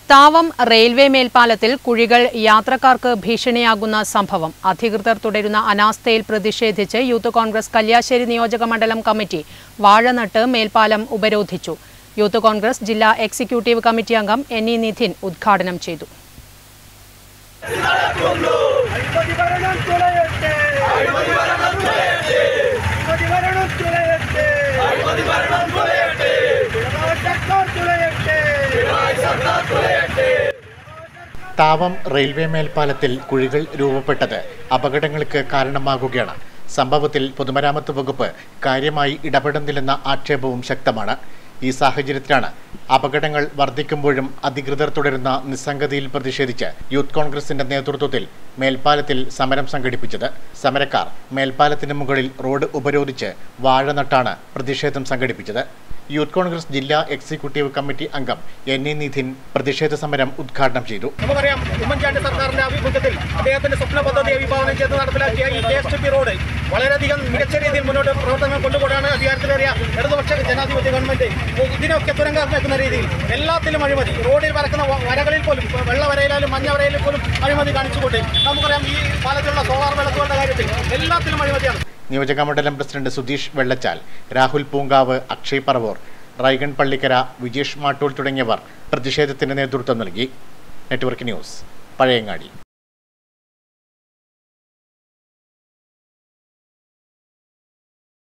Thavam railway മേൽപ്പാലത്തിൽ കുഴികൾ യാത്രക്കാർക്ക് ഭീഷണിയാകുന്ന സംഭവം അധികൃതർ തുടരുന്ന അനാസ്ഥയിൽ പ്രതിഷേധിച്ച് യൂത്ത് കോൺഗ്രസ് കല്യാശ്ശേരി നിയോജക മണ്ഡലം കമ്മിറ്റി വാഴനട്ട് മേൽപ്പാലം ഉപരോധിച്ചു യൂത്ത് കോൺഗ്രസ് ജില്ലാ എക്സിക്യൂട്ടീവ് കമ്മിറ്റി അംഗം എൻ ഇ നിധിൻ ഉദ്ഘാടനം ചെയ്തു അഴിമതി ഭരണം തുളയട്ടെ അഴിമതി ഭരണം തുളയട്ടെ അഴിമതി ഭരണം തുളയട്ടെ പിണറായി സർക്കാർ തുളയട്ടെ താവം റെയിൽവേ മേൽപ്പാലത്തിൽ കുഴികൾ രൂപപ്പെട്ടത് അപകടങ്ങൾക്ക് കാരണമാകുകയാണ് സംഭവത്തിൽ പൊതുമരാമത്ത് വകുപ്പ് കാര്യമായി ഇടപെടുന്നില്ലെന്ന ആക്ഷേപവും ശക്തമാണ് ഈ സാഹചര്യത്തിലാണ് അപകടങ്ങൾ വർദ്ധിക്കുമ്പോഴും അധികൃതർ തുടരുന്ന നിസ്സംഗതിയിൽ പ്രതിഷേധിച്ച് യൂത്ത് കോൺഗ്രസിന്റെ നേതൃത്വത്തിൽ മേൽപ്പാലത്തിൽ സമരം സംഘടിപ്പിച്ചത് സമരക്കാർ മേൽപ്പാലത്തിന് മുകളിൽ റോഡ് ഉപരോധിച്ച് വാഴ നട്ടാണ് പ്രതിഷേധം സംഘടിപ്പിച്ചത് യൂത്ത് കോൺഗ്രസ് ജില്ലാ എക്സിക്യൂട്ടീവ് കമ്മിറ്റി അംഗം എൻ ഇ നിധിൻ പ്രതിഷേധ സമരം ഉദ്ഘാടനം ചെയ്തു നമുക്കറിയാം ഉമ്മൻചാണ്ടി സർക്കാരിന്റെ ആഭിമുഖ്യത്തിൽ അദ്ദേഹത്തിന്റെ സ്വപ്ന പദ്ധതിയെ വിഭാവനം ചെയ്ത് നടപ്പിലാക്കിയ ഈ K S T P road വളരെയധികം മികച്ച രീതിയിൽ മുന്നോട്ട് പ്രവർത്തനങ്ങൾ കൊണ്ടുപോകാണ് അധികാരത്തിലേറിയ ഇടതുപക്ഷ ജനാധിപത്യ ഗവൺമെന്റ് ഇതിനൊക്കെ തുരങ്കം വെക്കുന്ന രീതിയിൽ എല്ലാത്തിലും അഴിമതി റോഡിൽ വരക്കുന്ന വ- വരകളിൽ പോലും വെള്ള വരയിലായാലും മഞ്ഞ വരയിലും പോലും അഴിമതി കാണിച്ചുകൊണ്ട് നമുക്കറിയാം ഈ പാലത്തിലുള്ള സോളാർ വിളക്കുകളുടെ കാര്യത്തിൽ എല്ലാത്തിലും അഴിമതിയാണ് നിയോജക മണ്ഡലം പ്രസിഡന്റ് സുധീഷ് വെള്ളച്ചാൽ രാഹുൽ പൂങ്കാവ് അക്ഷയ് പറവൂർ റൈഗൺ പള്ളിക്കര വിജേഷ് മാട്ടൂൾ തുടങ്ങിയവർ പ്രതിഷേധത്തിന് നേതൃത്വം നൽകി നെറ്റ്വർക്ക് ന്യൂസ് പഴയങ്ങാടി